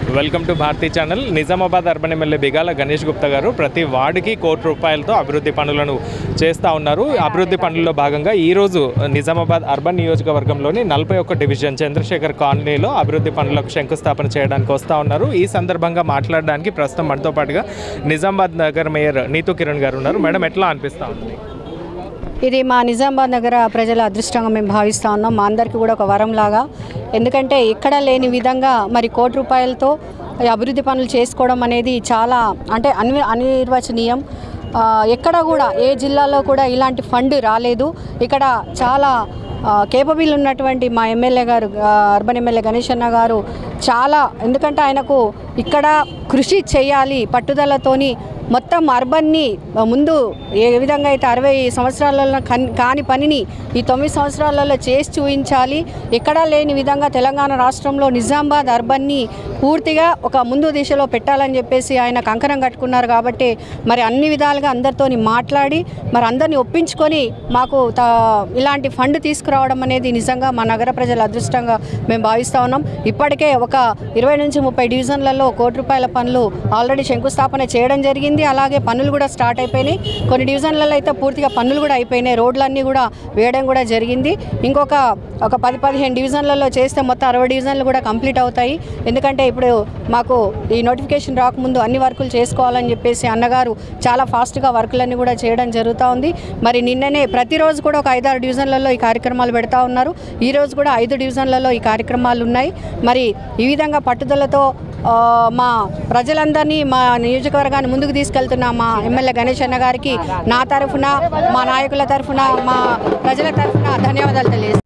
welcome to Bharati channel Nizamabad urban MLA Bigala Ganesh Gupta garu ప్రతి వార్డుకి కోటి రూపాయలతో అభివృద్ధి పనులను చేస్తూ ఉన్నారు అభివృద్ధి పనుల్లో భాగంగా ఈరోజు నిజామాబాద్ అర్బన్ నియోజకవర్గంలోని నలభై ఒక్క డివిజన్ చంద్రశేఖర్ కాలనీలో అభివృద్ధి పనులకు శంకుస్థాపన చేయడానికి వస్తూ ఉన్నారు ఈ సందర్భంగా మాట్లాడడానికి ప్రస్తుతం మనతో పాటుగా నిజామాబాద్ నగర్ మేయర్ నీతూ కిరణ్ గారు ఉన్నారు మేడం ఎట్లా అనిపిస్తూ ఉంది ఇది మా నిజామాబాద్ నగర ప్రజల అదృష్టంగా మేము భావిస్తూ ఉన్నాం మా అందరికీ కూడా ఒక వరం లాగా ఎందుకంటే ఎక్కడ లేని విధంగా మరి కోటి రూపాయలతో ఈ అభివృద్ధి పనులు చేసుకోవడం అనేది చాలా అంటే అన్వి అనిర్వచనీయం ఆ, ఎక్కడ కూడా ఏ జిల్లాలో కూడా ఇలాంటి ఫండ్ రాలేదు ఇక్కడ చాలా కేపబుల్ ఉన్నటువంటి మా ఎమ్మెల్యే గారు ఆ, అర్బన్ ఎమ్మెల్యే గణేష్ అన్న గారు చాలా ఎందుకంటే ఆయనకు ఇక్కడ కృషి చేయాలి పట్టుదలతోని మొత్తం అర్బన్ని ముందు ఏ విధంగా అయితే అరవై సంవత్సరాలలో కన్- కాని పనిని ఈ తొమ్మిది సంవత్సరాలలో చేసి చూపించాలి ఎక్కడా లేని విధంగా తెలంగాణ రాష్ట్రంలో నిజామాబాద్ అర్బన్ని పూర్తిగా ఒక ముందు దిశలో పెట్టాలని చెప్పేసి ఆయన కంకణం కట్టుకున్నారు కాబట్టి మరి అన్ని విధాలుగా అందరితోని మాట్లాడి మరి అందరిని ఒప్పించుకొని మాకు త- ఇలాంటి ఫండ్ తీసుకురావడం అనేది నిజంగా మా నగర ప్రజల అదృష్టంగా మేము భావిస్తూ ఉన్నాం ఇప్పటికే ఒక ఇరవై నుంచి ముప్పై డివిజన్లలో కోటి రూపాయల పనులు ఆల్రెడీ శంకుస్థాపన చేయడం జరిగింది అలాగే పనులు కూడా స్టార్ట్ అయిపోయినాయి కొన్ని డివిజన్లలో అయితే పూర్తిగా పనులు కూడా అయిపోయినాయి రోడ్లన్నీ కూడా వేయడం కూడా జరిగింది ఇంకొక ఒక పది పదిహేను డివిజన్లలో చేస్తే మొత్తం అరవై డివిజన్లు కూడా కంప్లీట్ అవుతాయి ఎందుకంటే ఇప్పుడు మాకు ఈ నోటిఫికేషన్ రాకముందు అన్ని వర్కులు చేసుకోవాలని చెప్పేసి అన్నగారు చాలా ఫాస్ట్గా వర్కులన్నీ కూడా చేయడం జరుగుతూ ఉంది మరి నిన్ననే ప్రతిరోజు కూడా ఒక ఐదారు డివిజన్లలో ఈ కార్యక్రమాలు పెడతా ఉన్నారు ఈ రోజు కూడా ఐదు డివిజన్లలో ఈ కార్యక్రమాలు ఉన్నాయి మరి ఈ విధంగా పట్టుదలతో ఆ, మా ప్రజలందరినీ మా నియోజకవర్గాన్ని ముందుకు తీసుకెళ్తున్న మా ఎమ్మెల్యే గణేష్ అన్న గారికి నా తరఫున మా నాయకుల తరఫున మా ప్రజల తరఫున ధన్యవాదాలు తెలియజేస్తాను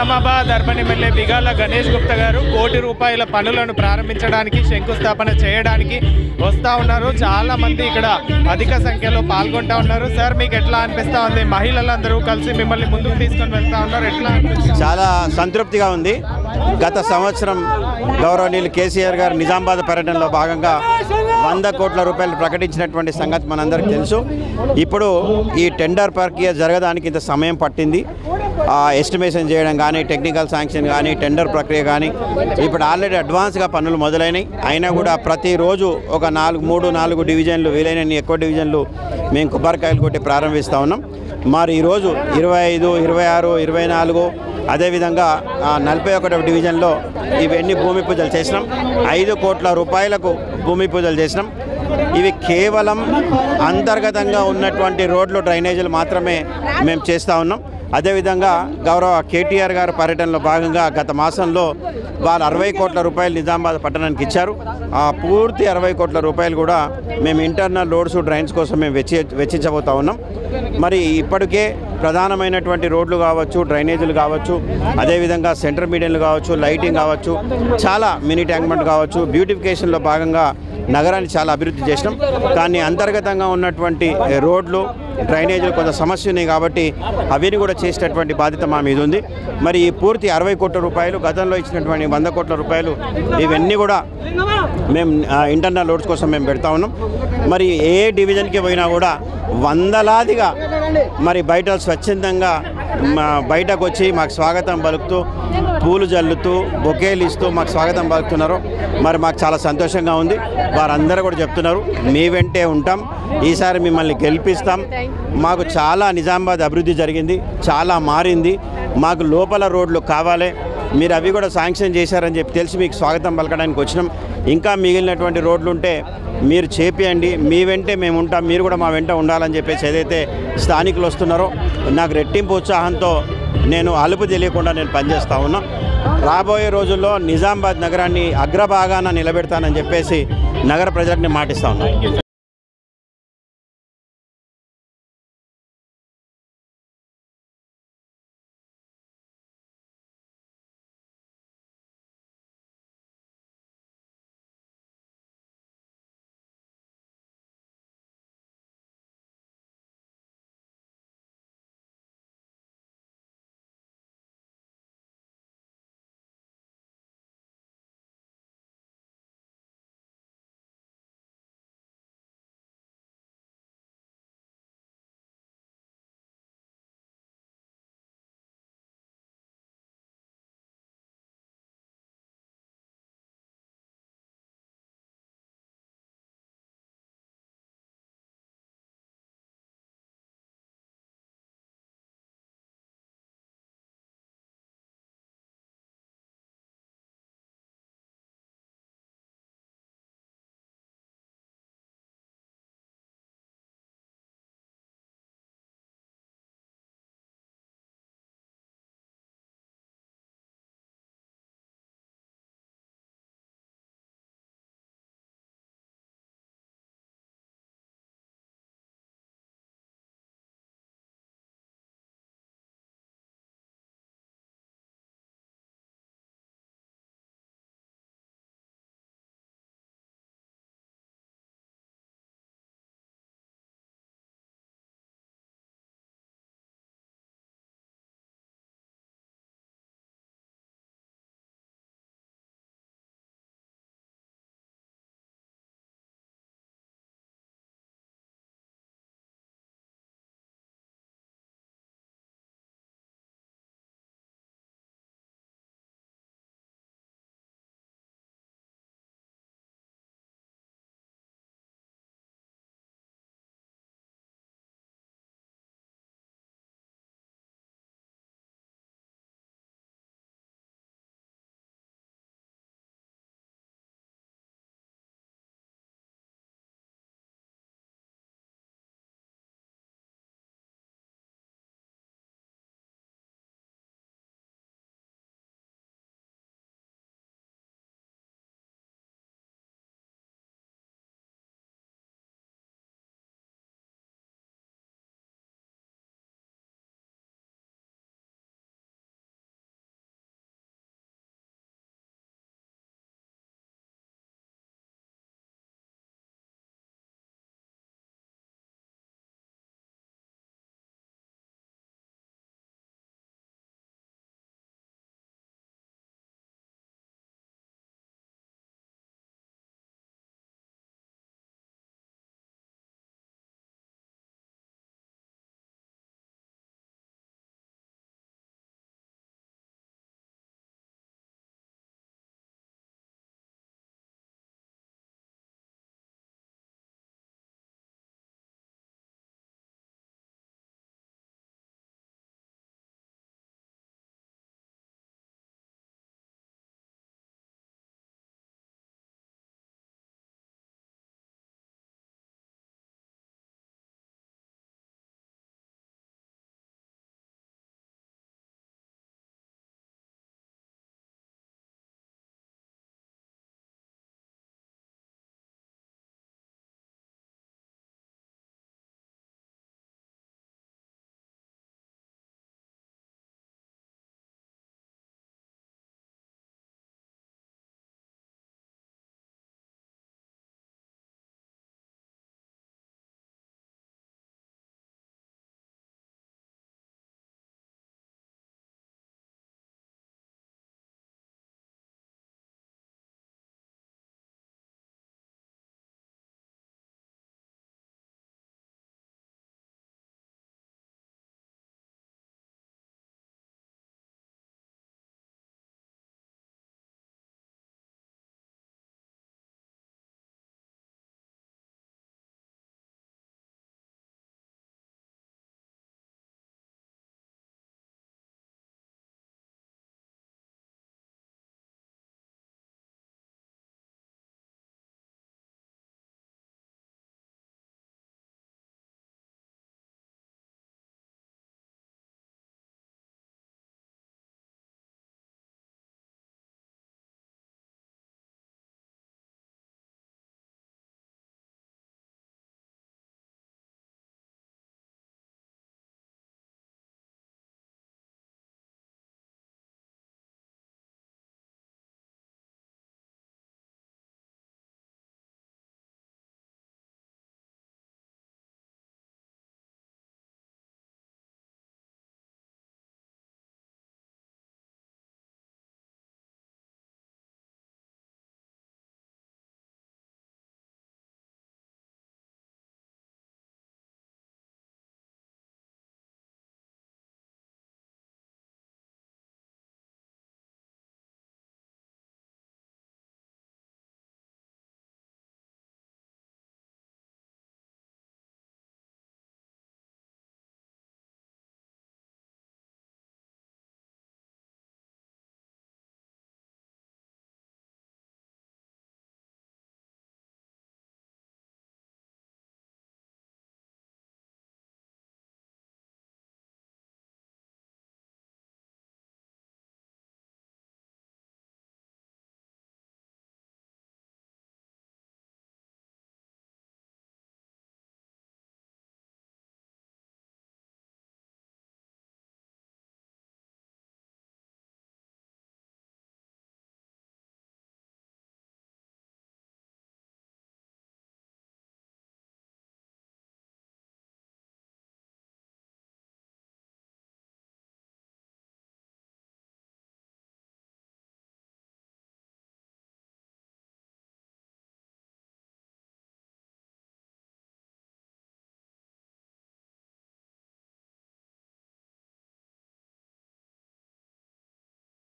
నిజామాబాద్ అర్బన్ ఎమ్మెల్యే బిగాల గణేష్ గుప్తా గారు కోటి రూపాయల పనులను ప్రారంభించడానికి శంకుస్థాపన చేయడానికి వస్తూ ఉన్నారు చాలా మంది ఇక్కడ అధిక సంఖ్యలో పాల్గొంటా ఉన్నారు సార్ మీకు ఎట్లా అనిపిస్తా ఉంది మహిళలందరూ కలిసి మిమ్మల్ని ముందుకు తీసుకొని వెళ్తా ఉన్నారు ఎట్లా అనిపిస్తుంది చాలా సంతృప్తిగా ఉంది గత సంవత్సరం గౌరవనీయులు కేసీఆర్ గారు నిజామాబాద్ పర్యటనలో భాగంగా వంద కోట్ల రూపాయలు ప్రకటించినటువంటి సంగతి మనందరికీ తెలుసు ఇప్పుడు ఈ టెండర్ ప్రక్రియ జరగడానికి ఇంత సమయం పట్టింది ఆ ఎస్టిమేషన్ చేయడం కానీ టెక్నికల్ శాంక్షన్ కానీ టెండర్ ప్రక్రియ కానీ ఇప్పుడు ఆల్రెడీ అడ్వాన్స్గా పనులు మొదలైనవి అయినా కూడా ప్రతిరోజు ఒక నాలుగు మూడు నాలుగు డివిజన్లు వీలైనన్ని ఎక్కువ డివిజన్లు మేము కొబ్బరికాయలు కొట్టి ప్రారంభిస్తూ ఉన్నాం మరి ఈరోజు ఇరవై ఐదు ఇరవై ఆరు ఇరవై నాలుగు అదేవిధంగా ఆ, నలభై ఒకటవ డివిజన్లో ఇవన్నీ భూమి పూజలు చేసినాం ఐదు కోట్ల రూపాయలకు భూమి పూజలు చేసినాం ఇవి కేవలం అంతర్గతంగా ఉన్నటువంటి రోడ్లు డ్రైనేజీలు మాత్రమే మేము చేస్తూ ఉన్నాం అదేవిధంగా గౌరవ కేటీఆర్ గారి పర్యటనలో భాగంగా గత మాసంలో వాళ్ళు అరవై కోట్ల రూపాయలు నిజామాబాద్ పట్టణానికి ఇచ్చారు ఆ పూర్తి అరవై కోట్ల రూపాయలు కూడా మేము ఇంటర్నల్ రోడ్స్ డ్రైన్స్ కోసం మేము వెచ్చి వెచ్చించబోతా ఉన్నాం మరి ఇప్పటికే ప్రధానమైనటువంటి రోడ్లు కావచ్చు డ్రైనేజీలు కావచ్చు అదేవిధంగా సెంటర్ మీడియన్లు కావచ్చు లైటింగ్ కావచ్చు చాలా మినీ ట్యాంక్మెంట్ కావచ్చు బ్యూటిఫికేషన్లో భాగంగా నగరాన్ని చాలా అభివృద్ధి చేసినాం కానీ అంతర్గతంగా ఉన్నటువంటి రోడ్లు డ్రైనేజీలు కొంత సమస్య ఉన్నాయి కాబట్టి అవిని కూడా చేసేటటువంటి బాధ్యత మా మీద ఉంది మరి ఈ పూర్తి అరవై కోట్ల రూపాయలు గతంలో ఇచ్చినటువంటి వంద కోట్ల రూపాయలు ఇవన్నీ కూడా మేము ఆ, ఇంటర్నల్ లోడ్స్ కోసం మేము పెడతా ఉన్నాం మరి ఏ డివిజన్కి పోయినా కూడా వందలాదిగా మరి బయట స్వచ్ఛందంగా మా బయటకు వచ్చి మాకు స్వాగతం పలుకుతూ పూలు జల్లుతూ బొకేలు ఇస్తూ మాకు స్వాగతం పలుకుతున్నారు మరి మాకు చాలా సంతోషంగా ఉంది వారందరూ కూడా చెప్తున్నారు మీ వెంటే ఉంటాం ఈసారి మిమ్మల్ని గెలిపిస్తాం మాకు చాలా నిజామాబాద్ అభివృద్ధి జరిగింది చాలా మారింది మాకు లోపల రోడ్లు కావాలి మీరు అవి కూడా శాంక్షన్ చేశారని చెప్పి తెలిసి మీకు స్వాగతం పలకడానికి వచ్చినాం ఇంకా మిగిలినటువంటి రోడ్లు ఉంటే మీరు చేపియండి మీ వెంటే మేము ఉంటాం మీరు కూడా మా వెంట ఉండాలని చెప్పేసి ఏదైతే స్థానికులు వస్తున్నారో నాకు రెట్టింపు ఉత్సాహంతో నేను అలుపు తెలియకుండా నేను పనిచేస్తా ఉన్నా రాబోయే రోజుల్లో నిజామాబాద్ నగరాన్ని అగ్రభాగాన నిలబెడతానని చెప్పేసి నగర ప్రజలకు నేను మాటిస్తా ఉన్నాను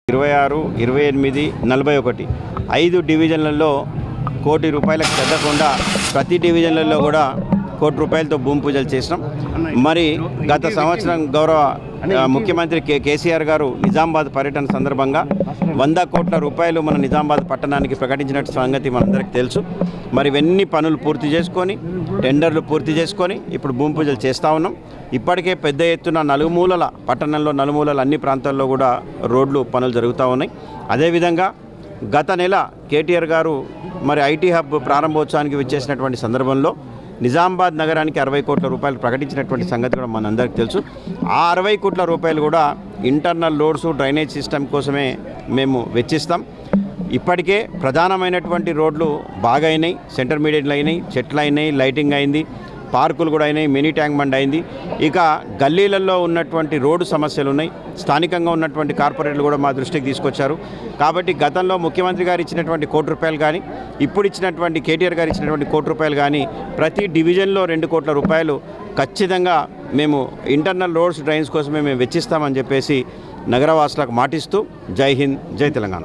ఇరవై ఆరు ఇరవై ఎనిమిది నలభై ఒకటి ఐదు డివిజన్లలో కోటి రూపాయలకు తగ్గకుండా ప్రతి డివిజన్లలో కూడా కోటి రూపాయలతో భూమి పూజలు చేసినాం మరి గత సంవత్సరం గౌరవ ఆ, ముఖ్యమంత్రి కే కేసీఆర్ గారు నిజామాబాద్ పర్యటన సందర్భంగా వంద కోట్ల రూపాయలు మన నిజామాబాద్ పట్టణానికి ప్రకటించినట్టు సంగతి మనందరికీ తెలుసు మరి ఇవన్నీ పనులు పూర్తి చేసుకొని టెండర్లు పూర్తి చేసుకొని ఇప్పుడు భూమి పూజలు చేస్తూ ఉన్నాం ఇప్పటికే పెద్ద ఎత్తున నలుమూలల పట్టణంలో నలుమూలల అన్ని ప్రాంతాల్లో కూడా రోడ్లు పనులు జరుగుతూ ఉన్నాయి అదేవిధంగా గత నెల కేటీఆర్ గారు మరి ఐటీ హబ్ ప్రారంభోత్సవానికి విచ్చేసినటువంటి సందర్భంలో నిజామాబాద్ నగరానికి అరవై కోట్ల రూపాయలు ప్రకటించినటువంటి సంగతి కూడా మనందరికీ తెలుసు ఆ అరవై కోట్ల రూపాయలు కూడా ఇంటర్నల్ లోడ్స్ డ్రైనేజ్ సిస్టమ్ కోసమే మేము వెచ్చిస్తాం ఇప్పటికే ప్రధానమైనటువంటి రోడ్లు బాగా అయినాయి సెంటర్ మీడియట్లు అయినాయి చెట్లు అయినాయి లైటింగ్ అయింది పార్కులు కూడా అయినాయి మినీ ట్యాంక్ బండ్ అయింది ఇక గల్లీలలో ఉన్నటువంటి రోడ్డు సమస్యలు ఉన్నాయి స్థానికంగా ఉన్నటువంటి కార్పొరేట్లు కూడా మా దృష్టికి తీసుకొచ్చారు కాబట్టి గతంలో ముఖ్యమంత్రి గారు ఇచ్చినటువంటి కోటి రూపాయలు కానీ ఇప్పుడు ఇచ్చినటువంటి కేటీఆర్ గారు ఇచ్చినటువంటి కోటి రూపాయలు కానీ ప్రతి డివిజన్లో రెండు కోట్ల రూపాయలు ఖచ్చితంగా మేము ఇంటర్నల్ రోడ్స్ డ్రైన్స్ కోసమే మేము వెచ్చిస్తామని చెప్పేసి నగరవాసులకు మాటిస్తూ జై హింద్ జై తెలంగాణ